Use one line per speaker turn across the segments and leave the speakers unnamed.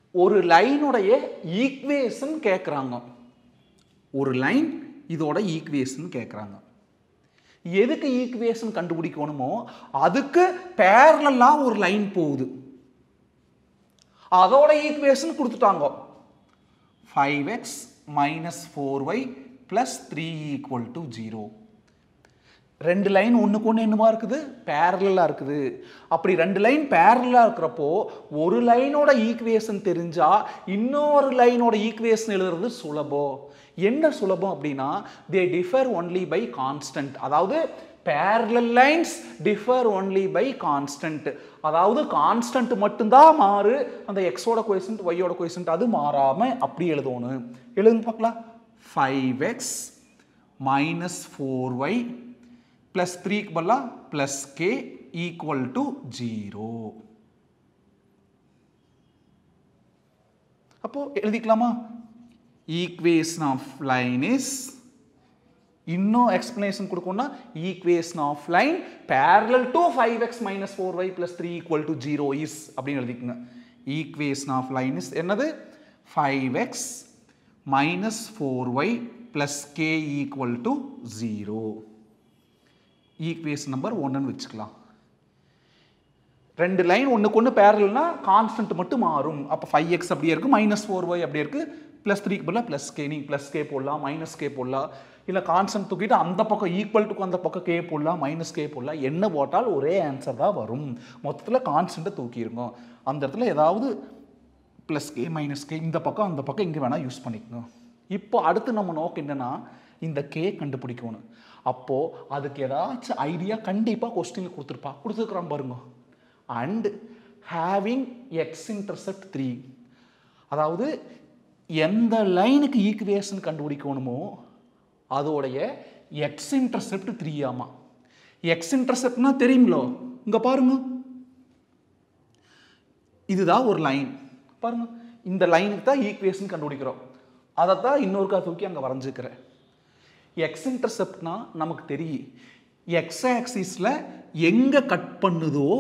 ஒரு லைனுடைய ஈக்குவேஷன் கேட்குறாங்க ஒரு லைன் இதோட ஈக்குவேஷன் கேட்குறாங்க எதுக்கு ஈக்குவேஷன் கண்டுபிடிக்கணுமோ அதுக்கு பேரலாக ஒரு லைன் போகுது அதோட ஈக்குவேஷன் கொடுத்துட்டாங்க five x minus four y plus three equal to zero ரெண்டு லைன் ஒன்றுக்கு ஒன்று என்னமா இருக்குது பேரலாக இருக்குது அப்படி ரெண்டு லைன் பேரலாக இருக்கிறப்போ ஒரு லைனோட ஈக்குவேஷன் தெரிஞ்சா இன்னொரு லைனோட ஈக்குவேஷன் எழுதுறது சுலபம் என்ன சுலபம் அப்படின்னா they differ only by constant அதாவது parallel lines differ only by constant அதாவது கான்ஸ்டன்ட் மட்டும்தான் மாறு அந்த எக்ஸோட கொயசன்ட் ஒய்யோட கொயசன்ட் அது மாறாமல் அப்படி எழுதணும் எழுதுங்க பார்க்கலாம் five x minus four y plus த்ரீக்கு பதிலாக plus k equal to zero அப்போ எழுதிக்கலாமா ஈக்குவேஷன் ஆஃப் லைன் இஸ் இன்னும் எக்ஸ்பிளனேஷன் கொடுக்கணும்னா equation of line parallel to five x minus four y plus three equal to zero is அப்படின்னு எழுதிக்கோங்க equation of line is என்னது five x minus four y plus k equal to zero equation number ஒன்றுன்னு வச்சுக்கலாம் ரெண்டு line ஒன்றுக்கு ஒன்று பேரல்னா constant மட்டும் மாறும் அப்போ ஃபைவ் எக்ஸ் அப்படியே இருக்குது மைனஸ் ஃபோர் ஒய் அப்படியே இருக்குது ப்ளஸ் த்ரீக்கு பதிலாக ப்ளஸ் கே நீங்கள் ப்ளஸ் கே போடலாம் மைனஸ் கே போடலாம் இல்லை கான்ஸ்டன்ட் தூக்கிட்டு அந்த பக்கம் ஈக்குவல் டுக்கு அந்த பக்கம் கே போடலாம் மைனஸ் கே போடலாம் என்ன போட்டால் ஒரே ஆன்சர் தான் வரும் மொத்தத்தில் கான்ஸ்டன்ட்டை தூக்கிருங்க அந்த இடத்துல ஏதாவது ப்ளஸ் கே மைனஸ் கே இந்த பக்கம் அந்த பக்கம் இங்கே வேணால் யூஸ் பண்ணிக்கணும் இப்போ அடுத்து நம்ம நோக்கம் என்னென்னா இந்த கே கண்டுபிடிக்கணும் அப்போது அதுக்கு ஏதாச்சும் ஐடியா கண்டிப்பாக கொஸ்டினில் கொடுத்துருப்பா கொடுத்துருக்குறான் பாருங்க and having x intercept three அதாவது எந்த லைனுக்கு ஈக்குவேஷன் கண்டுபிடிக்கணுமோ அதோடைய எக்ஸ் இன்டர்செப்ட் த்ரீ ஆமா எக்ஸ் இன்டர்செப்ட்னா தெரியுங்களோ இங்கே பாருங்க இதுதான் ஒரு லைன் பாருங்க இந்த லைனுக்கு தான் ஈக்குவேஷன் கண்டுபிடிக்கிறோம் அதை தான் இன்னொருக்கா தூக்கி அங்கே வரைஞ்சிக்கிறேன் எக்ஸ் இன்டர்செப்ட்னா நமக்கு தெரியும் எக்ஸ் ஆக்சிஸில் எங்கே கட் பண்ணுதோ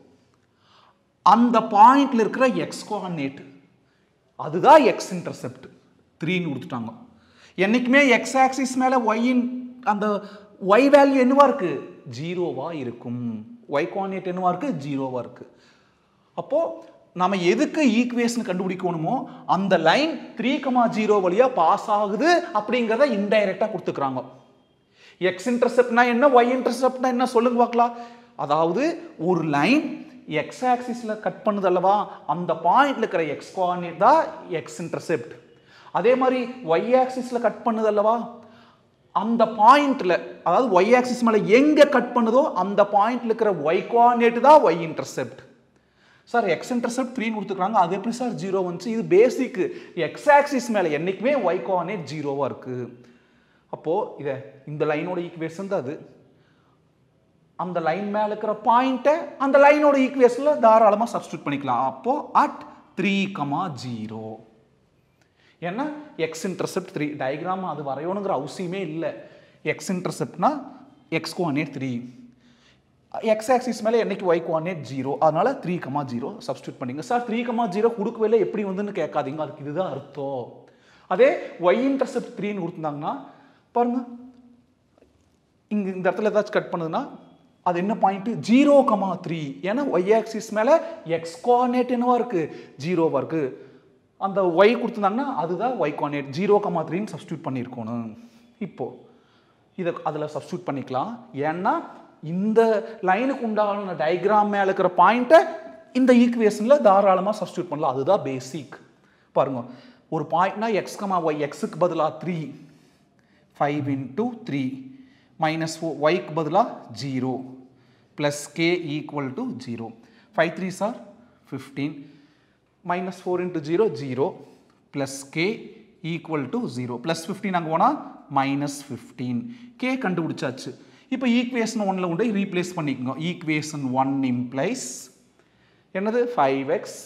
அந்த பாயிண்ட்ல இருக்கிற எக்ஸ் கோஆர்டினேட் அதுதான் எக்ஸ் இன்டர்செப்ட் த்ரீன்னு கொடுத்துட்டாங்க என்னைக்குமே எக்ஸ் ஆக்சிஸ் மேலே ஒய்யின் அந்த ஒய் வேல்யூ என்னவா இருக்கு ஜீரோவா இருக்கும் ஒய் கோஆர்டினேட் என்னவா இருக்கு ஜீரோவா இருக்கு அப்போ நம்ம எதுக்கு ஈக்குவேஷன் கண்டுபிடிக்கணுமோ அந்த லைன் த்ரீ கமா ஜீரோ வழியா பாஸ் ஆகுது அப்படிங்கிறத இன்டைரக்டா கொடுத்துக்கிறாங்க எக்ஸ் இன்டர்செப்ட்னா என்ன ஒய் இன்டர்செப்ட்னா என்ன சொல்லுங்க பார்க்கலாம் அதாவது ஒரு லைன் எக்ஸ் ஆக்சிஸில் கட் பண்ணுது அல்லவா அந்த பாயிண்ட்ல இருக்கிற எக்ஸ் கோஆர்டினேட் தான் எக்ஸ் இன்டர்செப்ட் அதே மாதிரி ஒய் ஆக்சிஸில் கட் பண்ணுது அல்லவா அந்த பாயிண்ட்ல அதாவது ஒய் ஆக்சிஸ் மேலே எங்கே கட் பண்ணுதோ அந்த பாயிண்ட்ல இருக்கிற ஒய் கோஆர்டினேட் தான் y intercept sir x intercept த்ரீன்னு கொடுத்துருக்காங்க அது எப்படி சார் ஜீரோ வந்துச்சு இது பேசிக் எக்ஸ் ஆக்சிஸ் மேலே என்றைக்குமே ஒய் கோஆர்டினேட் ஜீரோவாக இருக்குது அப்போது இதை இந்த லைனோட ஈக்குவேஷன் தான் அது அந்த லைன் மேலே இருக்கிற பாயிண்ட்டை அந்த லைனோட ஈக்குவேஷனில் தாராளமாக சப்ஸ்டியூட் பண்ணிக்கலாம் அப்போது அட் த்ரீ கமா ஜீரோ ஏன்னா எக்ஸ் இன்டர்செப்ட் த்ரீ டயக்ராம் அது வரையணுங்கிற அவசியமே இல்லை எக்ஸ் இன்டர்செப்ட்னா x coordinate three x axis மேலே என்னைக்கு ஒய் கோஆர்டினேட் ஜீரோ அதனால த்ரீ கமா ஜீரோ சப்ஸ்டியூட் பண்ணிங்க சார் த்ரீ கமா ஜீரோ கொடுக்கவே எப்படி வந்துன்னு கேட்காதீங்க அதுக்கு இதுதான் அர்த்தம் அதே ஒய் இன்டர்செப்ட் த்ரீன்னு கொடுத்துருந்தாங்கன்னா பாருங்க இங்க இந்த இடத்துல ஏதாச்சும் கட் பண்ணுதுன்னா அது என்ன பாயிண்ட் ஜீரோ கமா த்ரீ ஏன்னா ஒய் ஆக்சிஸ் மேலே எக்ஸ் கோஆர்டினேட் என்னவா இருக்கு ஜீரோவா இருக்கு அந்த ஒய் கொடுத்துருந்தாங்கன்னா அதுதான் ஒய் கோஆர்டினேட் ஜீரோ கமா த்ரீன்னு சப்ஸ்டியூட் பண்ணியிருக்கணும் இப்போ இதை அதில் சப்ஸ்டியூட் பண்ணிக்கலாம் ஏன்னா இந்த லைனுக்கு உண்டான டயக்ராம் மேலே இருக்கிற பாயிண்ட்டை இந்த ஈக்குவேஷனில் தாராளமாக சப்ஸ்டியூட் பண்ணலாம் அதுதான் பேசிக் பாருங்க ஒரு பாயிண்ட்னா எக்ஸ் கமா ஒய் எக்ஸுக்கு பதிலாக three five into three minus four ஒய்க்கு பதிலாக zero plus k equal to zero five three sir fifteen minus four into zero zero plus k equal to zero plus fifteen அங்கே போனால் minus fifteen K கண்டுபிடிச்சாச்சு இப்போ equation ஒன்னில் கொண்டு replace பண்ணிக்கோங்க equation one implies என்னது five x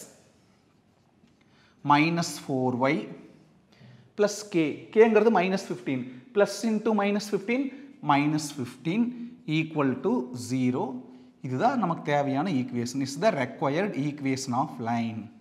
minus four y plus k கேங்கிறது minus fifteen plus into minus fifteen minus fifteen equal to zero இதுதான் நமக்கு தேவையான equation is the required equation of line